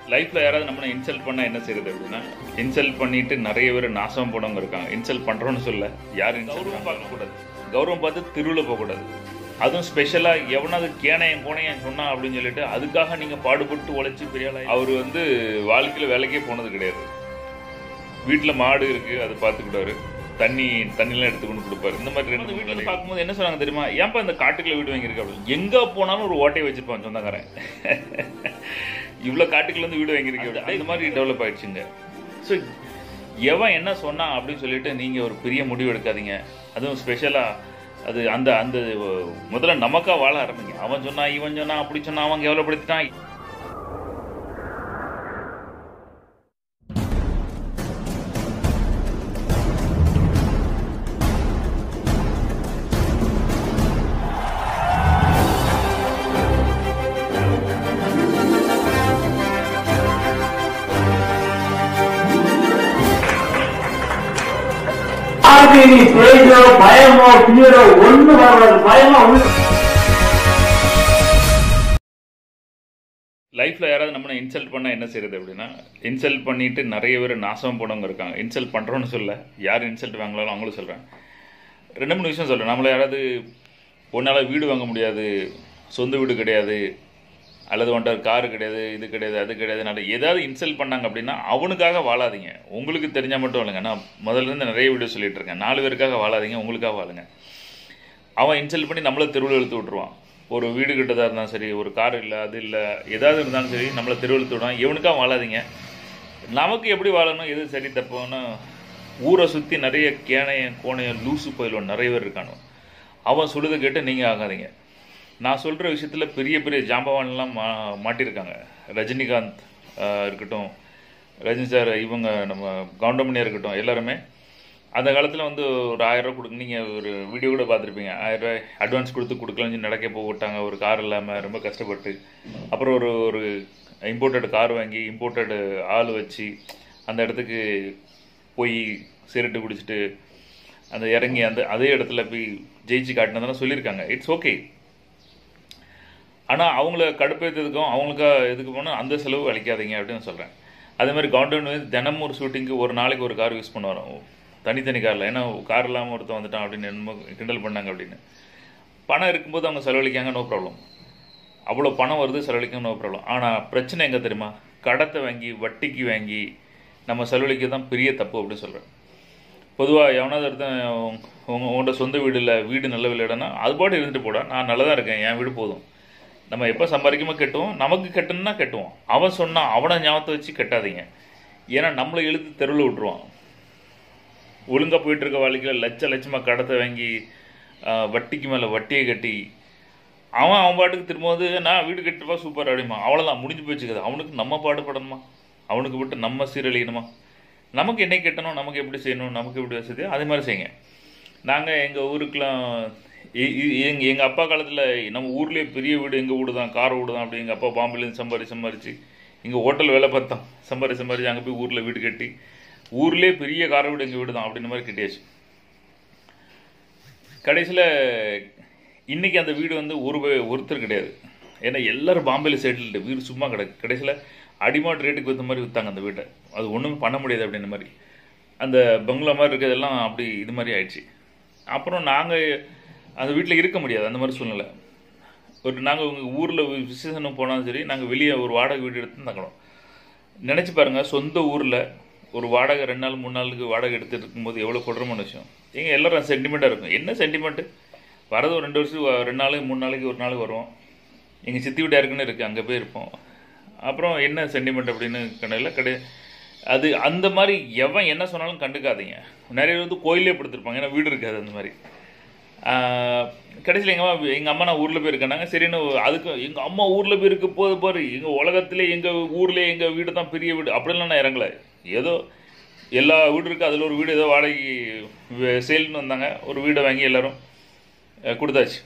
லைஃப்பில் யாராவது நம்மளை இன்சல்ட் பண்ணால் என்ன செய்யுது அப்படின்னா இன்சல்ட் பண்ணிட்டு நிறைய பேர் நாசம் போனவங்க இருக்காங்க இன்சல்ட் பண்ணுறோன்னு சொல்ல யாரும் கௌரவம் பார்க்கக்கூடாது கௌரவம் பார்த்து திருவிழா போகக்கூடாது அதுவும் ஸ்பெஷலாக எவனாவது கேனையன் கோனையன் சொன்னா அப்படின்னு சொல்லிட்டு அதுக்காக நீங்கள் பாடுபட்டு உழைச்சி பெரிய ஆளா அவர் வந்து வாழ்க்கையில் வேலைக்கே போனது கிடையாது வீட்டில் மாடு இருக்கு அதை பார்த்துக்கிட்டாரு தண்ணி தண்ணிலாம் எடுத்து கொண்டு கொடுப்பாரு இந்த மாதிரி ரெண்டு வீட்டில் பார்க்கும்போது என்ன சொன்னாங்க தெரியுமா ஏன்ப்பா இந்த காட்டுக்குள்ள வீடு வாங்கியிருக்க அப்படின்னு எங்கே போனாலும் ஒரு ஓட்டையை வச்சிருப்பான் சொந்தக்காரன் இவ்வளோ காட்டுக்குள்ள இருந்து வீடு வாங்கியிருக்க இந்த மாதிரி டெவலப் ஆயிடுச்சுங்க ஸோ எவன் என்ன சொன்னான் அப்படின்னு சொல்லிட்டு நீங்கள் ஒரு பெரிய முடிவு எடுக்காதீங்க அதுவும் ஸ்பெஷலாக அது அந்த அந்த முதல்ல நமக்கா வாழ ஆரம்பிங்க அவன் சொன்னா இவன் சொன்னா அப்படி சொன்னா அவன் கேவலப்படுத்திட்டான் யாருக்கு நீ பேஜோ பயமோ பியரோ ஒண்ணு வராது பயமா உள்ள லைஃப்பில் யாராவது நம்மளை இன்சல்ட் பண்ணால் என்ன செய்யறது அப்படின்னா இன்சல்ட் பண்ணிட்டு நிறைய பேர் நாசம் போனவங்க இருக்காங்க இன்சல்ட் பண்ணுறோன்னு சொல்ல யார் இன்சல்ட் வாங்கலாலும் அவங்களும் சொல்கிறேன் ரெண்டு மூணு விஷயம் சொல்கிறேன் நம்மளை யாராவது உன்னால் வீடு வாங்க முடியாது சொந்த வீடு கிடையாது அல்லது வந்துட்டு காரு கிடையாது இது கிடையாது அது கிடையாது நல்ல ஏதாவது இன்சல்ட் பண்ணாங்க அப்படின்னா அவனுக்காக வாழாதீங்க உங்களுக்கு தெரிஞ்சால் மட்டும் இல்லைங்க நான் முதல்ல இருந்து நிறைய வீடியோ சொல்லிட்டு இருக்கேன் நாலு பேருக்காக வாழாதீங்க உங்களுக்காக வாழுங்க அவன் இன்சல்ட் பண்ணி நம்மளை தெருவில் இழுத்து விட்ருவான் ஒரு வீடு கிட்டதாக இருந்தாலும் சரி ஒரு கார் இல்லை அது இல்லை ஏதாவது இருந்தாலும் சரி நம்மளை தெருவில் இழுத்து விடுவான் இவனுக்காக வாழாதீங்க நமக்கு எப்படி வாழணும் எது சரி தப்புன்னு ஊரை சுற்றி நிறைய கேனையன் கோணையன் லூசு போயிடுவோம் நிறைய பேர் இருக்கானோ அவன் சொல்லுதை கேட்டு நீங்கள் ஆகாதீங்க நான் சொல்கிற விஷயத்தில் பெரிய பெரிய ஜாம்பவான்லாம் மா மாட்டியிருக்காங்க ரஜினிகாந்த் ஆஹ், இருக்கட்டும் ரஜினி சார் இவங்க நம்ம கவுண்டமணியாக இருக்கட்டும் எல்லாருமே அந்த காலத்தில் வந்து ஒரு ஆயிரம் ரூபா கொடுங்க நீங்கள் ஒரு வீடியோ கூட பார்த்துருப்பீங்க ஆயிரம் ரூபாய் அட்வான்ஸ் கொடுத்து கொடுக்கலன்னு சொல்லி நடக்க போக விட்டாங்க ஒரு கார் இல்லாமல் ரொம்ப கஷ்டப்பட்டு அப்புறம் ஒரு ஒரு இம்போர்ட்டட் கார் வாங்கி இம்போர்ட்டட் ஆள் வச்சு அந்த இடத்துக்கு போய் சிரட்டு குடிச்சிட்டு அந்த இறங்கி அந்த அதே இடத்துல போய் ஜெயிச்சு காட்டினதெல்லாம் சொல்லியிருக்காங்க இட்ஸ் ஓகே ஆனால் அவங்கள கடுப்பேற்றதுக்கும் அவங்களுக்கா எதுக்கு போனால் அந்த செலவு அளிக்காதீங்க அப்படின்னு சொல்கிறேன் அதே மாதிரி கவுண்டர் வந்து தினமும் ஒரு ஷூட்டிங்க்கு ஒரு நாளைக்கு ஒரு கார் யூஸ் பண்ணுவார் தனித்தனி காரில் ஏன்னா கார் இல்லாமல் ஒருத்தன் வந்துட்டான் அப்படின்னு என்னமோ கிண்டல் பண்ணாங்க அப்படின்னு பணம் இருக்கும்போது அவங்க செலவழிக்காங்க நோ ப்ராப்ளம் அவ்வளோ பணம் வருது செலவழிக்காங்க நோ ப்ராப்ளம் ஆனால் பிரச்சனை எங்கே தெரியுமா கடத்தை வாங்கி வட்டிக்கு வாங்கி நம்ம செலவழிக்க தான் பெரிய தப்பு அப்படின்னு சொல்கிறேன் பொதுவாக எவனாவது ஒருத்தன் உங்க உங்கள்கிட்ட சொந்த வீடு இல்லை வீடு நல்ல விளையாடனா அது பாட்டு இருந்துட்டு போடா நான் நல்லதாக இருக்கேன் என் வீடு போதும் நம்ம எப்போ சம்பாதிக்காம கட்டுவோம் நமக்கு கட்டணும்னா கட்டுவோம் அவன் சொன்னான் அவனை ஞாபகத்தை வச்சு கட்டாதீங்க ஏன்னா நம்மளை இழுத்து தெருவில் விட்டுருவான் ஒழுங்காக போயிட்டு இருக்க வாழ்க்கையில் லட்ச லட்சமாக கடத்தை வாங்கி ஆஹ், வட்டிக்கு மேலே வட்டியை கட்டி அவன் அவன் பாட்டுக்கு திரும்பும்போது நான் வீடு கட்டுப்பா சூப்பர் அப்படிமா அவ்வளோதான் முடிஞ்சு போச்சுக்குது அவனுக்கு நம்ம பாடுபடணுமா அவனுக்கு விட்டு நம்ம சீரழியணுமா நமக்கு என்னை கட்டணும் நமக்கு எப்படி செய்யணும் நமக்கு எப்படி வசதி அதே மாதிரி செய்யுங்க நாங்கள் எங்கள் ஊருக்கெலாம் எங்கள் எங்கள் அப்பா காலத்தில் நம்ம ஊர்லேயே பெரிய வீடு எங்கள் வீடு தான் கார் வீடு தான் அப்படி எங்கள் அப்பா பாம்பேலேருந்து சம்பாரி சம்பாரிச்சு இங்கே ஹோட்டல் வேலை பார்த்தோம் சம்பாரி சம்பாரிச்சு அங்கே போய் ஊரில் வீடு கட்டி ஊர்லேயே பெரிய கார் வீடு எங்கள் வீடு தான் அப்படின்ற மாதிரி கட்டியாச்சு கடைசியில் இன்னைக்கு அந்த வீடு வந்து ஒரு பே- ஒருத்தர் கிடையாது ஏன்னா எல்லாரும் பாம்பேல செட்டில்டு வீடு சும்மா கிடக்கு கடைசியில் அடிமாட் ரேட்டுக்கு விற்ற மாதிரி விற்றாங்க அந்த வீட்டை அது ஒன்றுமே பண்ண முடியாது அப்படின்ற மாதிரி அந்த பங்களா மாதிரி இருக்கிறதெல்லாம் அப்படி இது மாதிரி ஆயிடுச்சு அப்புறம் நாங்கள் அந்த வீட்டில் இருக்க முடியாது அந்த மாதிரி சூழ்நிலை ஒரு நாங்கள் உங்கள் ஊரில் விசேஷம் போனாலும் சரி நாங்கள் வெளியே ஒரு வாடகை வீடு எடுத்து தங்கணும் நினச்சி பாருங்கள் சொந்த ஊரில் ஒரு வாடகை ரெண்டு நாள் மூணு நாளுக்கு வாடகை எடுத்துட்டு இருக்கும்போது எவ்வளோ கொடுறமான விஷயம் எங்கள் எல்லாரும் சென்டிமெண்ட்டாக இருக்கும் என்ன சென்டிமெண்ட்டு வரது ஒரு ரெண்டு வருஷம் வ- ரெண்டு நாளைக்கு மூணு நாளைக்கு ஒரு நாளைக்கு வருவோம் எங்கள் சித்தி வீடு யாருக்குன்னு இருக்குது அங்கே போய் இருப்போம் அப்புறம் என்ன சென்டிமெண்ட் அப்படின்னு கடையில் கடை அது அந்த மாதிரி எவன் என்ன சொன்னாலும் கண்டுக்காதீங்க நிறைய பேர் வந்து கோயிலே படுத்திருப்பாங்க ஏன்னா வீடு இருக்காது அந்த மாதிரி கடைசியில் எங்கள் அம்மா எங்கள் அம்மா நான் ஊரில் போயிருக்கேனாங்க சரின்னு அதுக்கு எங்கள் அம்மா ஊரில் போயிருக்க போது பாரு எங்கள் உலகத்திலே எங்கள் ஊர்லேயே எங்கள் வீடு தான் பெரிய வீடு அப்படிலாம் நான் இறங்கல ஏதோ எல்லா வீடு இருக்குது அதில் ஒரு வீடு ஏதோ வாடகைக்கு சேல்னு வந்தாங்க ஒரு வீடை வாங்கி எல்லாரும் அஹ், கொடுத்தாச்சு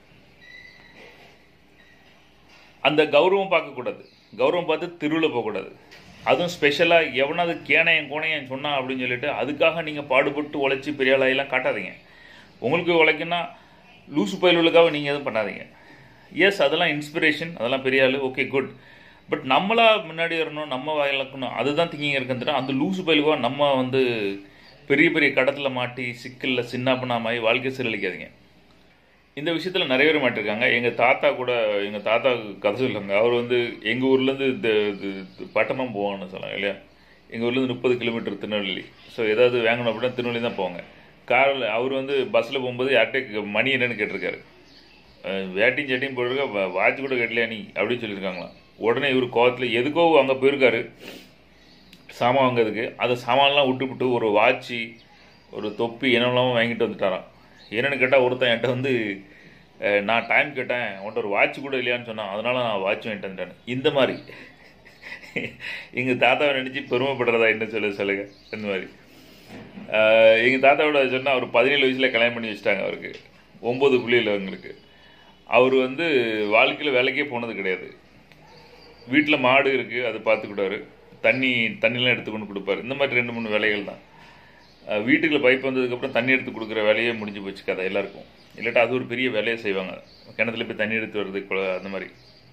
அந்த கௌரவம் பார்க்கக்கூடாது கௌரவம் பார்த்து திருவிழா போகக்கூடாது அதுவும் ஸ்பெஷலாக எவனாவது கேனையன் கோனையன் சொன்னான் அப்படின்னு சொல்லிட்டு அதுக்காக நீங்கள் பாடுபட்டு உழைச்சி பெரிய ஆளாயெல்லாம் காட்டாதீங்க உங்களுக்கு உழைக்குன்னா லூசு பயலுக்காக நீங்கள் எதுவும் பண்ணாதீங்க எஸ் அதெல்லாம் இன்ஸ்பிரேஷன் அதெல்லாம் பெரிய ஆள் ஓகே குட் பட் நம்மளா முன்னாடி வரணும் நம்ம வளர்க்கணும் அதுதான் திங்கிங் இருக்குன்னு அந்த லூசு பயிலுவா நம்ம வந்து பெரிய பெரிய கடத்தில் மாட்டி சிக்கலில் சின்ன பண்ணாமாயி வாழ்க்கை சீரழிக்காதீங்க இந்த விஷயத்தில் நிறைய பேர் மாட்டிருக்காங்க எங்கள் தாத்தா கூட எங்கள் தாத்தா கதை சொல்லுவாங்க அவர் வந்து எங்கள் ஊர்லேருந்து இந்த இது பட்டணம் போவாங்கன்னு சொன்னாங்க இல்லையா எங்கள் ஊர்லேருந்து முப்பது கிலோமீட்டர் திருநெல்வேலி ஸோ ஏதாவது வாங்கணும் அப்படின்னா திருநெல்வேலி தான் போவாங்க காரில் அவர் வந்து பஸ்ஸில் போகும்போது யார்கிட்ட மணி என்னன்னு கேட்டிருக்காரு அஹ் வேட்டியும் சட்டையும் போட்டிருக்க வாட்ச் கூட கட்டலையா நீ அப்படின்னு சொல்லியிருக்காங்களாம் உடனே இவர் கோவத்தில் எதுக்கோ அங்கே போயிருக்காரு சாமான் வாங்குறதுக்கு அந்த சாமான்லாம் விட்டுவிட்டு ஒரு வாட்சி ஒரு தொப்பி என்னெல்லாம் வாங்கிட்டு வந்துட்டாராம் என்னென்னு கேட்டால் ஒருத்தன் என்கிட்ட வந்து அஹ், நான் டைம் கேட்டேன் உன்ட்ட ஒரு வாட்ச் கூட இல்லையான்னு சொன்னான் அதனால நான் வாட்ச் வாங்கிட்டு வந்துட்டேன் இந்த மாதிரி எங்கள் தாத்தாவை நினச்சி பெருமைப்படுறதா என்ன சொல்ல சொல்லுங்க இந்த மாதிரி அஹ், எங்கள் தாத்தாவோட சொன்னால் அவர் பதினேழு வயசில் கல்யாணம் பண்ணி வச்சுட்டாங்க அவருக்கு ஒம்பது புள்ளியில் அவங்களுக்கு அவர் வந்து வாழ்க்கையில் வேலைக்கே போனது கிடையாது வீட்டில் மாடு இருக்குது அதை பார்த்துக்கிட்டாரு தண்ணி தண்ணிலாம் எடுத்து கொண்டு கொடுப்பாரு இந்த மாதிரி ரெண்டு மூணு வேலைகள் தான் அஹ் வீட்டுக்குள்ள பைப் வந்ததுக்கப்புறம் தண்ணி எடுத்து கொடுக்குற வேலையே முடிஞ்சு போச்சு கதை எல்லாருக்கும் இல்லாட்டா அது ஒரு பெரிய வேலையை செய்வாங்க கிணத்துல போய் தண்ணி எடுத்து வர்றது குள- அந்த மாதிரி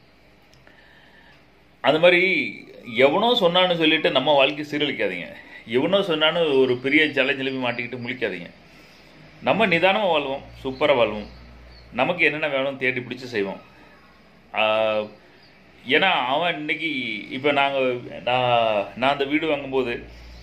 அந்த மாதிரி எவனோ சொன்னான்னு சொல்லிட்டு நம்ம வாழ்க்கை சீரழிக்காதீங்க எவனோ சொன்னான்னு ஒரு பெரிய சேலஞ்சில் போய் மாட்டிக்கிட்டு முழிக்காதீங்க நம்ம நிதானமாக வாழ்வோம் சூப்பராக வாழ்வோம் நமக்கு என்னென்ன வேணும் தேடி பிடிச்சி செய்வோம் ஆஹ் ஏன்னா அவன் இன்னைக்கு இப்போ நாங்கள் நான் நான் அந்த வீடு வாங்கும்போது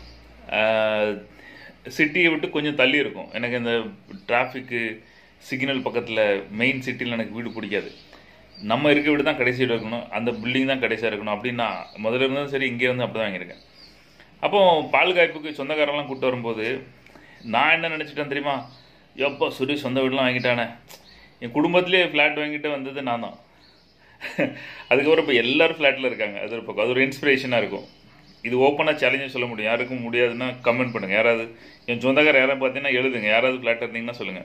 சிட்டியை விட்டு கொஞ்சம் தள்ளி இருக்கும் எனக்கு இந்த டிராஃபிக்கு சிக்னல் பக்கத்தில் மெயின் சிட்டியில் எனக்கு வீடு பிடிக்காது நம்ம இருக்க வீடு தான் கடைசி வீடு இருக்கணும் அந்த பில்டிங் தான் கடைசியாக இருக்கணும் அப்படின்னு நான் முதல்ல இருந்தும் சரி இங்கே இருந்து அப்படி தான் வாங்கியிருக்கேன் அப்போ பால் காய்ப்புக்கு சொந்தக்காரெல்லாம் கூப்பிட்டு வரும்போது நான் என்ன நினச்சிட்டேன் தெரியுமா எப்போ சுரேஷ் சொந்த வீடுலாம் வாங்கிட்டானே என் குடும்பத்திலே ஃப்ளாட் வாங்கிட்டு வந்தது நான் தான் அதுக்கப்புறம் இப்போ எல்லாரும் ஃப்ளாட்டில் இருக்காங்க அது ஒரு பக்கம் அது ஒரு இன்ஸ்பிரேஷனாக இருக்கும் இது ஓப்பனாக சேலஞ்சும் சொல்ல முடியும் யாருக்கும் முடியாதுன்னா கமெண்ட் பண்ணுங்கள் யாராவது என் சொந்தக்கார யாராவது பார்த்தீங்கன்னா எழுதுங்க யாராவது ஃப்ளாட் இருந்தீங்கன்னா சொல்லுங்கள்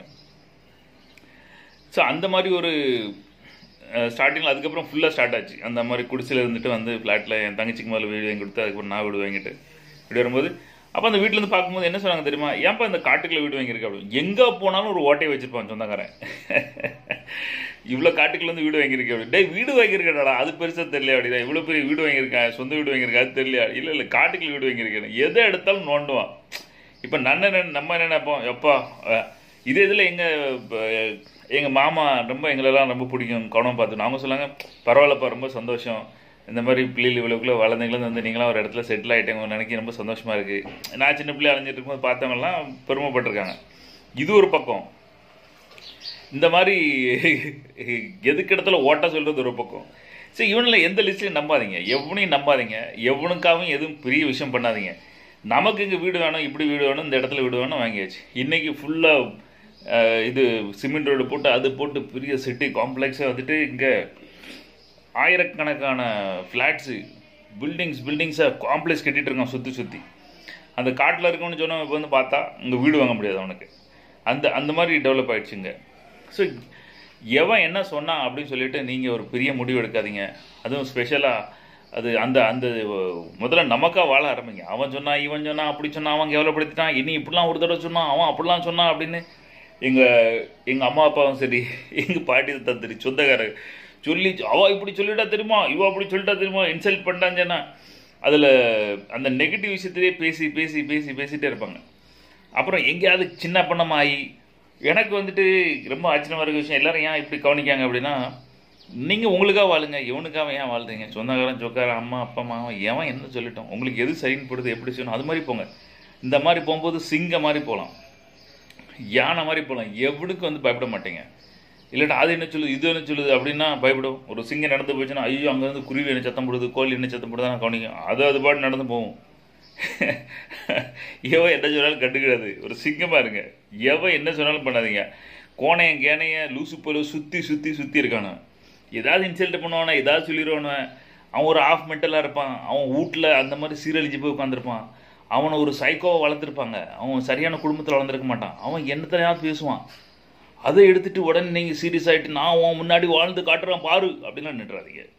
ஸோ அந்த மாதிரி ஒரு ஸ்டார்டிங்கில் அதுக்கப்புறம் ஃபுல்லாக ஸ்டார்ட் ஆச்சு அந்த மாதிரி குடிசையில் இருந்துட்டு வந்து ஃப்ளாட்டில் என் தங்கச்சிக்கு முதல்ல வீடு வாங்கி கொடுத்து அதுக்கப்புறம் நான் வீடு வாங்கிட்டு இப்படி வரும்போது அப்போ அந்த வீட்டிலேருந்து பார்க்கும்போது என்ன சொன்னாங்க தெரியுமா ஏன்ப்பா இந்த காட்டுக்குள்ள வீடு வாங்கியிருக்க அப்படின்னு எங்கே போனாலும் ஒரு ஓட்டையை வச்சிருப்பான் சொந்தக்காரன் இவ்வளோ காட்டுக்குள்ள இருந்து வீடு வாங்கியிருக்கேன் அப்படி டேய் வீடு வாங்கியிருக்கேடா அது பெருசாக தெரியல அப்படின்னா இவ்வளோ பெரிய வீடு வாங்கியிருக்கேன் சொந்த வீடு வாங்கியிருக்கேன் அது தெரியல இல்லை இல்லை காட்டுக்குள்ள வீடு வாங்கியிருக்கேன் எதை எடுத்தாலும் நோண்டுவான் இப்போ நன்ன நம்ம என்ன நினைப்போம் எப்பா அஹ், இதே இதில் எங்கள் எங்கள் மாமா ரொம்ப எங்களெல்லாம் ரொம்ப பிடிக்கும் கவனம் பார்த்துக்கணும் அவங்க சொன்னாங்க பரவாயில்லப்பா ரொம்ப சந்தோஷம் இந்த மாதிரி பிள்ளைகள் இவ்வளோக்குள்ள வளர்ந்தீங்களும் வந்து நீங்களாம் ஒரு இடத்துல செட்டில் ஆகிட்டேங்க நினைக்க ரொம்ப சந்தோஷமா இருக்குது நான் சின்ன பிள்ளை அலைஞ்சிட்டு இருக்கும்போது பார்த்தவங்கலாம் பெருமைப்பட்டிருக்காங்க இது ஒரு பக்கம் இந்த மாதிரி எதுக்கு இடத்துல ஓட்ட சொல்றது ஒரு பக்கம் சரி இவனில் எந்த லிஸ்ட்லையும் நம்பாதீங்க எவனையும் நம்பாதீங்க எவனுக்காகவும் எதுவும் பெரிய விஷயம் பண்ணாதீங்க நமக்கு இங்கே வீடு வேணும் இப்படி வீடு வேணும் இந்த இடத்துல வீடு வேணும் வாங்கியாச்சு இன்னைக்கு ஃபுல்லாக இது சிமெண்ட் ரோடு போட்டு அது போட்டு பெரிய சிட்டி காம்ப்ளெக்ஸாக வந்துட்டு இங்கே ஆயிரக்கணக்கான ஃப்ளாட்ஸு பில்டிங்ஸ் பில்டிங்ஸை காம்ப்ளெக்ஸ் கட்டிட்டு இருக்கான் சுற்றி சுற்றி அந்த காட்டில் இருக்கவனு சொன்னவன் இப்போ வந்து பார்த்தா இங்கே வீடு வாங்க முடியாது அவனுக்கு அந்த அந்த மாதிரி டெவலப் ஆயிடுச்சுங்க ஸோ எவன் என்ன சொன்னான் அப்படின்னு சொல்லிட்டு நீங்கள் ஒரு பெரிய முடிவு எடுக்காதீங்க அதுவும் ஸ்பெஷலாக அது அந்த அந்த முதல்ல நமக்கா வாழ ஆரம்பிங்க அவன் சொன்னான் இவன் சொன்னான் அப்படி சொன்னான் அவன் கேவலப்படுத்திட்டான் இனி இப்படிலாம் ஒரு தடவை சொன்னான் அவன் அப்படிலாம் சொன்னான் அப்படின்னு எங்கள் எங்கள் அம்மா அப்பாவும் சரி எங்கள் பாட்டி தந்திரி சொந்தக்காரர் சொல்லி அவ இப்படி சொல்லிட்டா தெரியுமா இவ அப்படி சொல்லிட்டா தெரியுமா இன்சல்ட் பண்ணிட்டான்னு சொன்னா அதில் அந்த நெகட்டிவ் விஷயத்திலே பேசி பேசி பேசி பேசிட்டே இருப்பாங்க அப்புறம் எங்கேயாவது சின்ன பண்ணமாகி எனக்கு வந்துட்டு ரொம்ப ஆச்சரியமாக இருக்க விஷயம் எல்லாரும் ஏன் இப்படி கவனிக்காங்க அப்படின்னா நீங்கள் உங்களுக்காக வாழுங்க இவனுக்காக ஏன் வாழ்றீங்க சொந்தக்காரன் சொக்காரன் அம்மா அப்பா அம்மா எவன் என்ன சொல்லிட்டோம் உங்களுக்கு எது சரின்னு படுது எப்படி செய்யணும் அது மாதிரி போங்க இந்த மாதிரி போகும்போது சிங்க மாதிரி போகலாம் யானை மாதிரி போகலாம் எவனுக்கு வந்து பயப்பட மாட்டீங்க இல்லாட்டா அது என்ன சொல்லுது இது என்ன சொல்லுது அப்படின்னா பயப்படும் ஒரு சிங்கம் நடந்து போச்சுன்னா ஐயோ அங்கேருந்து குருவி என்ன சத்தம் போடுது கோழி என்ன சத்தம் போடுது நான் கவனிக்கும் அது அது பாட்டு நடந்து போகும் எவன் என்ன சொன்னாலும் கண்டுக்கிடாது ஒரு சிங்கமாக இருங்க எவன் என்ன சொன்னாலும் பண்ணாதீங்க கோணையன் கேனைய லூசு போல சுற்றி சுற்றி சுற்றி இருக்கானு ஏதாவது இன்சல்ட் பண்ணுவானா ஏதாவது சொல்லிடுவானு அவன் ஒரு ஆஃப் மென்டலாக இருப்பான் அவன் வீட்டில் அந்த மாதிரி சீரழிஞ்சு போய் உட்காந்துருப்பான் அவனை ஒரு சைக்கோவை வளர்த்துருப்பாங்க அவன் சரியான குடும்பத்தில் வளர்ந்துருக்க மாட்டான் அவன் என்னத்தையாவது பேசுவான் அதை எடுத்துட்டு உடனே நீங்கள் சீரியஸ் ஆகிட்டு நான் உன் முன்னாடி வாழ்ந்து காட்டுறேன் பாரு அப்படின்லாம் நின்றாதீங்க